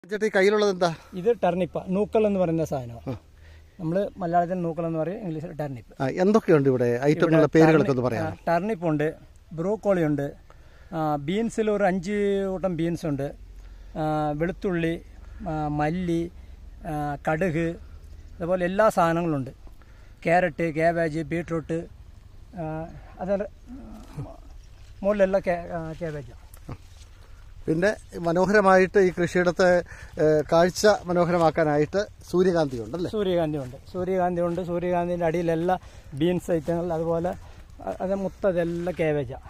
ചേട്ടാ ഈ കയ്യിലുള്ളത് എന്താ ഇത് ടർണിപ്പ നൂക്കൽ എന്ന് പറയുന്ന സാധനമാണ് നമ്മൾ മലയാളത്തിൽ നൂക്കൽ എന്ന് പറയും ഇംഗ്ലീഷിൽ ടർണിപ്പ് ആ, എന്തൊക്കെയുണ്ട് ഇവിടെ ഐറ്റങ്ങളുടെ പേരുകളൊക്കെ ഒന്ന് പറയാം ടർണിപ്പ് ഉണ്ട് ബ്രോക്കോളി ഉണ്ട് ബീൻസിൽ ഒരു അഞ്ച് കൂട്ടം ബീൻസ് ഉണ്ട് ആ, വെളുത്തുള്ളി ആ, മല്ലി ആ, കടുക് അതുപോലെ എല്ലാ സാധനങ്ങളുണ്ട് ക്യാരറ്റ് ക്യാബേജ് ബീട്രൂട്ട് അതല്ല മുകളിലെല്ലാം ക്യാബേജാണ് പിന്നെ മനോഹരമായിട്ട് ഈ കൃഷിയിടത്തെ ഏ, കാഴ്ച മനോഹരമാക്കാനായിട്ട് സൂര്യകാന്തി ഉണ്ടല്ലേ സൂര്യകാന്തി ഉണ്ട് സൂര്യകാന്തി ഉണ്ട് സൂര്യകാന്തിൻ്റെ അടിയിലെല്ലാം ബീൻസ് ഐറ്റങ്ങൾ അതുപോലെ അ- അത് മൊത്തതെല്ലാം കേവേജാണ്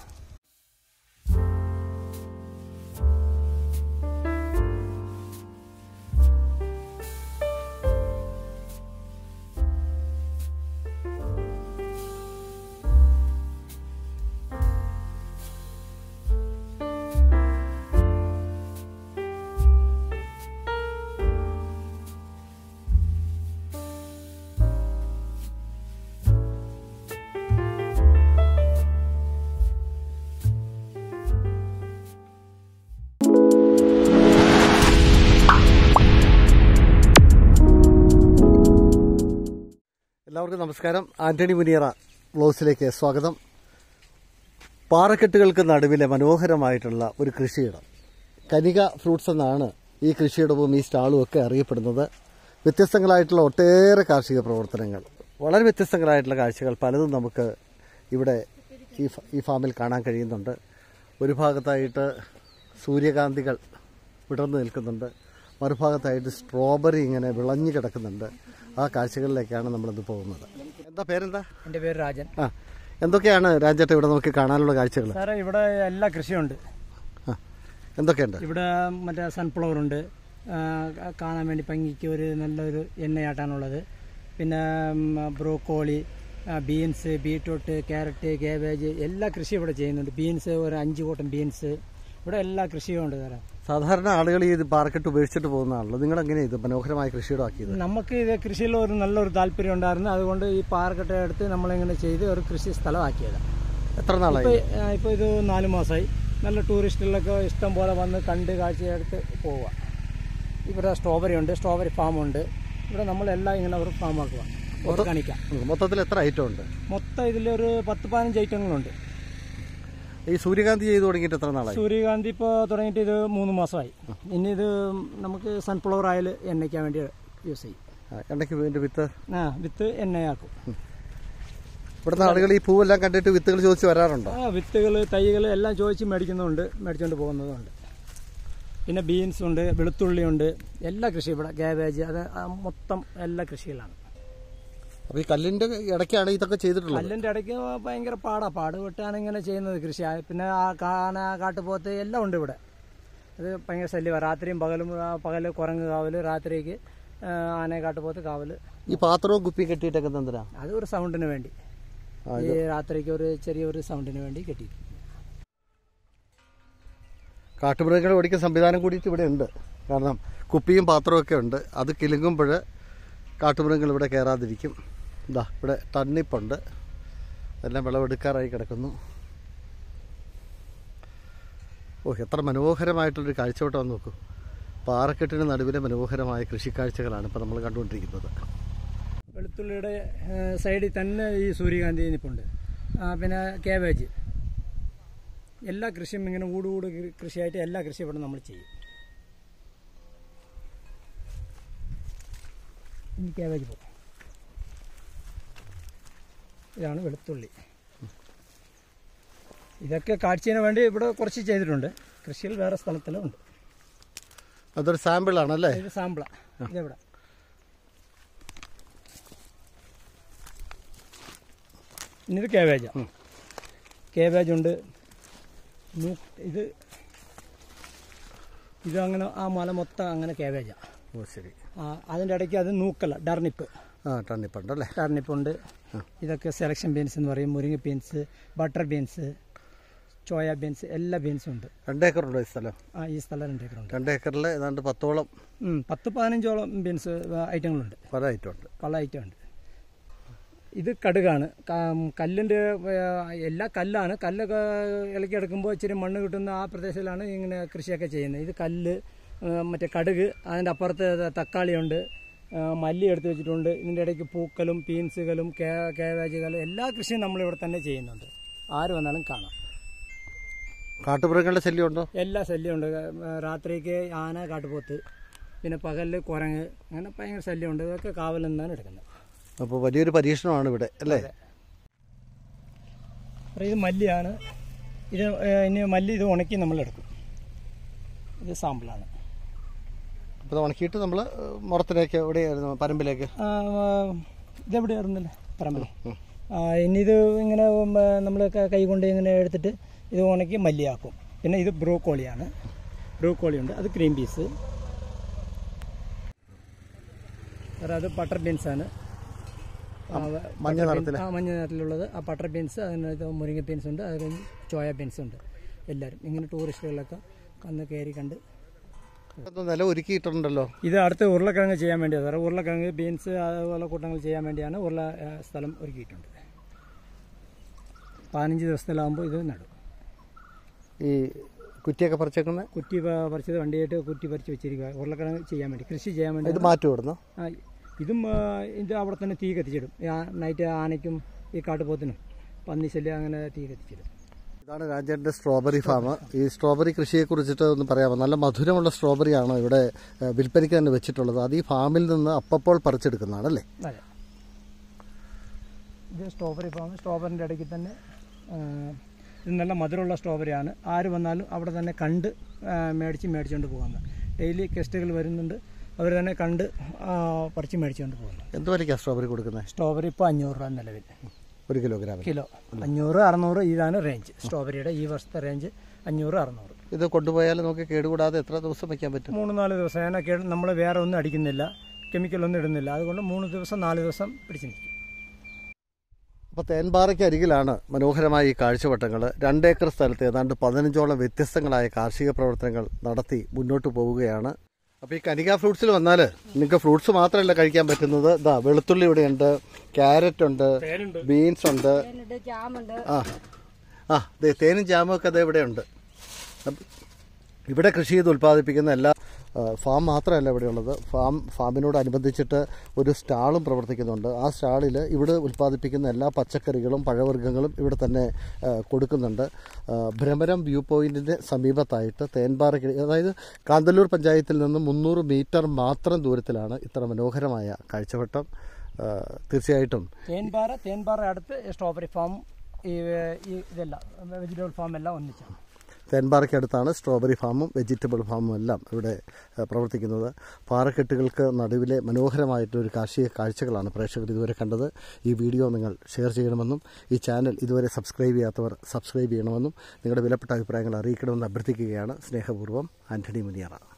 എല്ലാവർക്കും നമസ്കാരം ആന്റണി മുനിയറ വ്ലോഗ്സിലേക്ക് സ്വാഗതം പാറക്കെട്ടുകൾക്ക് നടുവിലെ മനോഹരമായിട്ടുള്ള ഒരു കൃഷിയിടം കനിക ഫ്രൂട്ട്സ് എന്നാണ് ഈ കൃഷിയിടവും ഈ സ്റ്റാളും ഒക്കെ അറിയപ്പെടുന്നത് വ്യത്യസ്തങ്ങളായിട്ടുള്ള ഒട്ടേറെ കാർഷിക പ്രവർത്തനങ്ങൾ വളരെ വ്യത്യസ്തങ്ങളായിട്ടുള്ള കാഴ്ചകൾ പലതും നമുക്ക് ഇവിടെ ഈ ഫ- ഈ ഫാമിൽ കാണാൻ കഴിയുന്നുണ്ട് ഒരു ഭാഗത്തായിട്ട് സൂര്യകാന്തികൾ വിടർന്നു നിൽക്കുന്നുണ്ട് മറുഭാഗത്തായിട്ട് സ്ട്രോബെറി ഇങ്ങനെ വിളഞ്ഞു കിടക്കുന്നുണ്ട് ആ കാഴ്ചകളിലേക്കാണ് നമ്മളിന്ന് പോകുന്നത് എന്താ പേരെന്താ എൻ്റെ പേര് രാജൻ ആ എന്തൊക്കെയാണ് രാജേട്ട ഇവിടെ നമുക്ക് കാണാനുള്ള കാഴ്ചകൾ സാറേ ഇവിടെ എല്ലാ കൃഷിയുണ്ട് ആ എന്തൊക്കെയുണ്ട് ഇവിടെ മറ്റേ സൺഫ്ലവർ ഉണ്ട് ആ, കാണാൻ വേണ്ടി ഭംഗിക്ക് ഒരു നല്ലൊരു എണ്ണയാട്ടാണുള്ളത് പിന്നെ ഉം, ബ്രോക്കോളി ആ, ബീൻസ് ബീട്രൂട്ട് ക്യാരറ്റ് കാബേജ് എല്ലാ കൃഷിയും ഇവിടെ ചെയ്യുന്നുണ്ട് ബീൻസ് ഒരു അഞ്ച് കൂട്ടം ബീൻസ് ഇവിടെ എല്ലാ കൃഷിയും ഉണ്ട് സാറേ സാധാരണ ആളുകൾ ഈ പാറക്കെട്ട് ഉപേക്ഷിച്ചിട്ട് പോകുന്നതാണല്ലോ നിങ്ങൾ എങ്ങനെയാണ് ഇത് മനോഹരമായ കൃഷിയിടം ആക്കിയത് നമുക്ക് ഇത് കൃഷിയിൽ ഒരു നല്ലൊരു താല്പര്യം ഉണ്ടായിരുന്നു അതുകൊണ്ട് ഈ പാറക്കെട്ട് എടുത്ത് നമ്മളിങ്ങനെ ചെയ്ത് ഒരു കൃഷി സ്ഥലമാക്കിയതാണ് എത്ര നാളായി ഇപ്പൊ ആ, ഇപ്പൊ ഇത് നാല് മാസമായി നല്ല ടൂറിസ്റ്റുകളൊക്കെ ഇഷ്ടം പോലെ വന്ന് കണ്ട് കാഴ്ചയെടുത്ത് പോവുക ഇവിടെ സ്ട്രോബെറി ഉണ്ട് സ്ട്രോബെറി ഫാം ഉണ്ട് ഇവിടെ നമ്മളെല്ലാം ഇങ്ങനെ ഒരു ഫാം ആക്കുക ഓർഗാനിക്ക ഉം, മൊത്തത്തിൽ എത്ര ഐറ്റം ഉണ്ട് മൊത്തം ഇതിലൊരു പത്ത് പതിനഞ്ച് ഐറ്റങ്ങളുണ്ട് ഈ സൂര്യകാന്തി ചെയ്തു തുടങ്ങിയിട്ട് എത്ര നാളായി സൂര്യകാന്തി ഇപ്പോൾ തുടങ്ങിയിട്ട് ഇത് മൂന്ന് മാസമായി ഇനി ഇത് നമുക്ക് സൺഫ്ലവർ ഓയിൽ എണ്ണയ്ക്കാൻ വേണ്ടി യൂസ് ചെയ്യും ആ, എണ്ണയ്ക്ക് ഇതിന്റെ വിത്ത് ആ വിത്ത് എണ്ണയാക്കും ഇവിടുന്ന് ആളുകൾ ഈ പൂവെല്ലാം കണ്ടിട്ട് വിത്തുകൾ ചോദിച്ച് വരാറുണ്ടോ ആ വിത്തുകൾ തൈകൾ എല്ലാം ചോദിച്ച് മേടിക്കുന്നുണ്ട് മേടിച്ചുകൊണ്ട് പോകുന്നതുണ്ട് പിന്നെ ബീൻസ് ഉണ്ട് വെളുത്തുള്ളി ഉണ്ട് എല്ലാ കൃഷി ഇവിടെ കാബേജ് അത് ആ മൊത്തം എല്ലാ കൃഷികളാണ് അപ്പൊ ഈ കല്ലിന്റെ ഇടയ്ക്കാണ് ഇതൊക്കെ ചെയ്തിട്ടുള്ളത് കല്ലിൻ്റെ ഇടയ്ക്ക് ഭയങ്കര പാടാ പാട് വിട്ടാണ് ഇങ്ങനെ ചെയ്യുന്നത് കൃഷി ആ, പിന്നെ ആ കാന കാട്ടുപോത്ത് എല്ലാം ഉണ്ട് ഇവിടെ അത് ഭയങ്കര ശല്യമാണ് രാത്രിയും പകലും ആ, പകല് കുരങ്ങ് കാവല് രാത്രിക്ക് ആ, ആന കാട്ടുപോത്ത് കാവല് ഈ പാത്രവും കുപ്പിയും കെട്ടിയിട്ടൊക്കെ എന്തിനാ അത് ഒരു സൗണ്ടിന് വേണ്ടി ആ, ഈ രാത്രിക്ക് ഒരു ചെറിയൊരു സൗണ്ടിന് വേണ്ടി കെട്ടി കാട്ടുമൃഗങ്ങളെ ഓടിക്കുന്ന സംവിധാനം കൂടിയിട്ട് ഇവിടെ ഉണ്ട് കാരണം കുപ്പിയും പാത്രവും ഒക്കെ ഉണ്ട് അത് കിലുങ്ങുമ്പോൾ കാട്ടുമൃഗങ്ങൾ ഇവിടെ കയറാതിരിക്കും ഇതാ ഇവിടെ ടണ്ണിപ്പുണ്ട് എല്ലാം വിളവെടുക്കാറായി കിടക്കുന്നു ഓ എത്ര മനോഹരമായിട്ടുള്ളൊരു കാഴ്ചവട്ടം നോക്കൂ പാറക്കെട്ടിന് നടുവിലെ മനോഹരമായ കൃഷിക്കാഴ്ചകളാണ് ഇപ്പോൾ നമ്മൾ കണ്ടുകൊണ്ടിരിക്കുന്നത് വെളുത്തുള്ളിയുടെ ഏഹ്, സൈഡിൽ തന്നെ ഈ സൂര്യകാന്തി നിൽപ്പുണ്ട് ആ, പിന്നെ കാബേജ് എല്ലാ കൃഷിയും ഇങ്ങനെ ഊട് ഊട് കൃ- കൃഷിയായിട്ട് എല്ലാ കൃഷിയും ഇവിടെ നമ്മൾ ചെയ്യും ഇനി കാബേജ് പോകും ഇതാണ് വെളുത്തുള്ളി ഇതൊക്കെ കാഴ്ചയ്ക്ക് വേണ്ടി ഇവിടെ കുറച്ച് ചെയ്തിട്ടുണ്ട് കൃഷിയിൽ വേറെ സ്ഥലത്തിലും ഉണ്ട് അതൊരു സാമ്പിളാണല്ലേ ഇത് സാമ്പിള ഇതെവിടെ ഇനി ഇത് കേബേജാ കേബേജ് ഉണ്ട് നൂ- ഇത് ഇത് അങ്ങനെ ആ മല മൊത്തം അങ്ങനെ കേബേജാ ഓ ശരി ആ, അതിൻ്റെ ഇടയ്ക്ക് അത് നൂക്കല്ല ഡർണിപ്പ് ആ ടണ്ണിപ്പുണ്ടല്ലേ ടർണിപ്പ് ഉണ്ട് ഇതൊക്കെ സെലക്ഷൻ ബീൻസ് എന്ന് പറയും മുരിങ്ങ ബീൻസ് ബട്ടർ ബീൻസ് ചോയ ബീൻസ് എല്ലാ ബീൻസും ഉണ്ട് രണ്ട് ഏക്കറുണ്ടോ ഈ സ്ഥലം ആ ഈ സ്ഥലം രണ്ട് ഏക്കറുണ്ട് രണ്ട് ഏക്കറിൽ ഏതാണ്ട് പത്തോളം ഉം, പത്ത് പതിനഞ്ചോളം ബീൻസ് ഐറ്റങ്ങളുണ്ട് പല ഐറ്റം ഉണ്ട് പല ഐറ്റം ഉണ്ട് ഇത് കടുകാണ് ക- കല്ലിൻ്റെ ഏഹ്, എല്ലാ കല്ലാണ് കല്ലൊക്കെ ഇളക്കിയെടുക്കുമ്പോൾ ഇച്ചിരി മണ്ണ് കിട്ടുന്ന ആ പ്രദേശത്തിലാണ് ഇങ്ങനെ കൃഷിയൊക്കെ ചെയ്യുന്നത് ഇത് കല്ല് ആ, മറ്റേ കടുക് അതിൻ്റെ അപ്പുറത്ത് ത- തക്കാളിയുണ്ട് ആ, മല്ലി എടുത്ത് വെച്ചിട്ടുണ്ട് ഇതിൻ്റെ ഇടയ്ക്ക് പൂക്കലും പീൻസുകളും കേ കേവേജുകളും എല്ലാ കൃഷിയും നമ്മളിവിടെ തന്നെ ചെയ്യുന്നുണ്ട് ആര് വന്നാലും കാണാം കാട്ടുമൃഗങ്ങളുടെ ശല്യമുണ്ടോ എല്ലാ ശല്യമുണ്ട് ആ, രാത്രിക്ക് ആന കാട്ടുപോത്ത് പിന്നെ പകലിൽ കുരങ്ങ് അങ്ങനെ ഭയങ്കര ശല്യമുണ്ട് ഇതൊക്കെ കാവലിൽ നിന്നാണ് എടുക്കുന്നത് അപ്പോൾ വലിയൊരു പരീക്ഷണമാണ് ഇവിടെ അല്ലേ അപ്പോൾ ഇത് മല്ലിയാണ് ഇത് ഏ, ഇനി മല്ലി ഇത് ഉണക്കി നമ്മൾ എടുക്കും ഇത് സാമ്പിളാണ് അപ്പോൾ ഇത് ഉണക്കിയിട്ട് നമ്മൾ മുറത്തിലേക്ക് എവിടെയായിരുന്നു പരമ്പിലേക്ക് ആ, ആ, ഇതെവിടെയായിരുന്നല്ലേ പറമ്പിൽ ആ, ഇനി ഇത് ഇങ്ങനെ നമ്മൾ കൈ കൊണ്ട് ഇങ്ങനെ എടുത്തിട്ട് ഇത് ഉണക്കി മല്ലിയാക്കും പിന്നെ ഇത് ബ്രോക്കോളിയാണ് ബ്രോക്കോളി ഉണ്ട് അത് ക്രീം പീസ് വേറെ അത് ബട്ടർ ബീൻസ് ആണ് ആ, മഞ്ഞ butter നിറത്തിലെ? beans- ആ മഞ്ഞ നിറത്തിലുള്ളത് ആ ബട്ടർ ബീൻസ് അതിനകത്ത് മുരിങ്ങ ബീൻസ് ഉണ്ട് അത് കഴിഞ്ഞ് ചോയ ബീൻസ് ഉണ്ട് എല്ലാവരും ഇങ്ങനെ ടൂറിസ്റ്റുകളൊക്കെ വന്ന് കയറി കണ്ട് ഇതൊന്ന് നില ഒരുക്കിയിട്ടുണ്ടല്ലോ ഇത് അടുത്ത് ഉരുളക്കിഴങ്ങ് ചെയ്യാൻ വേണ്ടിയാണ് സാറേ ഉരുളക്കിഴങ്ങ് ബീൻസ് അതുപോലെ കൂട്ടങ്ങൾ ചെയ്യാൻ വേണ്ടിയാണ് ഉരുള ആ, സ്ഥലം ഒരുക്കിയിട്ടുണ്ട് പതിനഞ്ച് ദിവസത്തിലാകുമ്പോൾ ഇത് നടും ഈ കുറ്റിയൊക്കെ പറിച്ചേക്കുന്ന കുറ്റി പ- പറിച്ചത് വണ്ടിയായിട്ട് കുറ്റി പറിച്ച് വെച്ചിരിക്കുക ഉരുളക്കിഴങ്ങ് ചെയ്യാൻ വേണ്ടി കൃഷി ചെയ്യാൻ വേണ്ടി ഇത് മാറ്റി വിടുന്നു ആ, ഇതും ആ, ഇത് അവിടെ തന്നെ തീ കത്തിച്ചിടും ഈ ആ- നൈറ്റ് ആനയ്ക്കും ഈ കാട്ടുപോത്തിനും പന്നി ശല്യം അങ്ങനെ തീ കത്തിച്ചിടും ഇതാണ് രാജേന്റെ സ്ട്രോബെറി ഫാം ഈ സ്ട്രോബെറി കൃഷിയെ കുറിച്ചിട്ട് ഒന്ന് പറയാമോ നല്ല മധുരമുള്ള സ്ട്രോബെറിയാണ് ഇവിടെ ഏഹ്, വിൽപ്പനയ്ക്ക് തന്നെ വെച്ചിട്ടുള്ളത് അത് ഈ ഫാമിൽ നിന്ന് അപ്പപ്പോൾ പറിച്ചെടുക്കുന്നതാണ് അല്ലേ അതെ ഇത് സ്ട്രോബെറി ഫാം സ്ട്രോബെറിൻ്റെ ഇടയ്ക്ക് തന്നെ ആ, ഇത് നല്ല മധുരമുള്ള സ്ട്രോബെറിയാണ് ആര് വന്നാലും അവിടെ തന്നെ കണ്ട് ആ, മേടിച്ച് മേടിച്ചുകൊണ്ട് പോകുന്നത് ഡെയിലി ഗസ്റ്റുകൾ വരുന്നുണ്ട് അവർ തന്നെ കണ്ട് ആ, പറിച്ച് മേടിച്ചുകൊണ്ട് പോകുന്നു എന്ത് വിലയ്ക്കാണ് സ്ട്രോബെറി കൊടുക്കുന്നത് സ്ട്രോബെറി ഇപ്പോൾ അഞ്ഞൂറ് രൂപ നിലവിൽ ഒരു കിലോഗ്രാമിന് കിലോ അഞ്ഞൂറ് അറുന്നൂറ് ഇതാണ് റേഞ്ച് സ്ട്രോബെറിയുടെ ഈ വർഷത്തെ റേഞ്ച് അഞ്ഞൂറ് അറുന്നൂറ് ഇത് കൊണ്ടുപോയാൽ നമുക്ക് കേടുകൂടാതെ എത്ര ദിവസം വയ്ക്കാൻ പറ്റും മൂന്ന് നാല് ദിവസം അതിനൊക്കെ നമ്മൾ വേറെ ഒന്നും അടിക്കുന്നില്ല കെമിക്കലൊന്നും ഇടുന്നില്ല അതുകൊണ്ട് മൂന്ന് ദിവസം നാല് ദിവസം പിടിച്ച് നിൽക്കും അപ്പോൾ തേൻപാറയ്ക്ക് അരികിലാണ് മനോഹരമായ ഈ കാഴ്ചവട്ടങ്ങൾ രണ്ടേക്കർ സ്ഥലത്ത് ഏതാണ്ട് പതിനഞ്ചോളം വ്യത്യസ്തങ്ങളായ കാർഷിക പ്രവർത്തനങ്ങൾ നടത്തി മുന്നോട്ട് പോവുകയാണ് അപ്പോൾ ഈ കനിക ഫ്രൂട്ട്സിൽ വന്നാൽ നിങ്ങൾക്ക് ഫ്രൂട്ട്സ് മാത്രമല്ല കഴിക്കാൻ പറ്റുന്നത് ഇതാ വെളുത്തുള്ളി ഇവിടെയുണ്ട് ക്യാരറ്റ് ഉണ്ട് ബീൻസ് ഉണ്ട് തേനുണ്ട് ജാമുണ്ട് ആ ആ ദേ തേനും ജാമും ഒക്കെ ദേ ഇവിടെയുണ്ട് അപ്പ- ഇവിടെ കൃഷി ചെയ്ത് ഉൽപ്പാദിപ്പിക്കുന്ന എല്ലാ ആ, ഫാം മാത്രമല്ല ഇവിടെയുള്ളത് ഫാം ഫാമിനോടനുബന്ധിച്ചിട്ട് ഒരു സ്റ്റാളും പ്രവർത്തിക്കുന്നുണ്ട് ആ സ്റ്റാളിൽ ഇവിടെ ഉൽപ്പാദിപ്പിക്കുന്ന എല്ലാ പച്ചക്കറികളും പഴവർഗ്ഗങ്ങളും ഇവിടെ തന്നെ ആ, കൊടുക്കുന്നുണ്ട് ആ, ഭ്രമരം വ്യൂ പോയിന്റിന്റെ സമീപത്തായിട്ട് തേൻപാറ അതായത് കാന്തല്ലൂർ പഞ്ചായത്തിൽ നിന്ന് മുന്നൂറ് മീറ്റർ മാത്രം ദൂരത്തിലാണ് ഇത്ര മനോഹരമായ കാഴ്ചവട്ടം ആ, തീർച്ചയായിട്ടും തേൻപാറ തേൻപാറ അടുത്ത് സ്ട്രോബെറി ഫാം ഈ ഈ ഇതെല്ലാം വെജിറ്റബിൾ ഫാം എല്ലാം ഒന്നിച്ചാണ് തേൻപാറയ്ക്കടുത്താണ് സ്ട്രോബെറി ഫാമും വെജിറ്റബിൾ ഫാമും എല്ലാം ഇവിടെ ഏഹ്, പ്രവർത്തിക്കുന്നത് പാറക്കെട്ടുകൾക്ക് നടുവിലെ മനോഹരമായിട്ടൊരു കാർഷിക കാഴ്ചകളാണ് പ്രേക്ഷകർ ഇതുവരെ കണ്ടത് ഈ വീഡിയോ നിങ്ങൾ ഷെയർ ചെയ്യണമെന്നും ഈ ചാനൽ ഇതുവരെ സബ്സ്ക്രൈബ് ചെയ്യാത്തവർ സബ്സ്ക്രൈബ് ചെയ്യണമെന്നും നിങ്ങളുടെ വിലപ്പെട്ട അഭിപ്രായങ്ങൾ അറിയിക്കണമെന്ന് അഭ്യർത്ഥിക്കുകയാണ് സ്നേഹപൂർവ്വം ആന്റണി മുനിയറ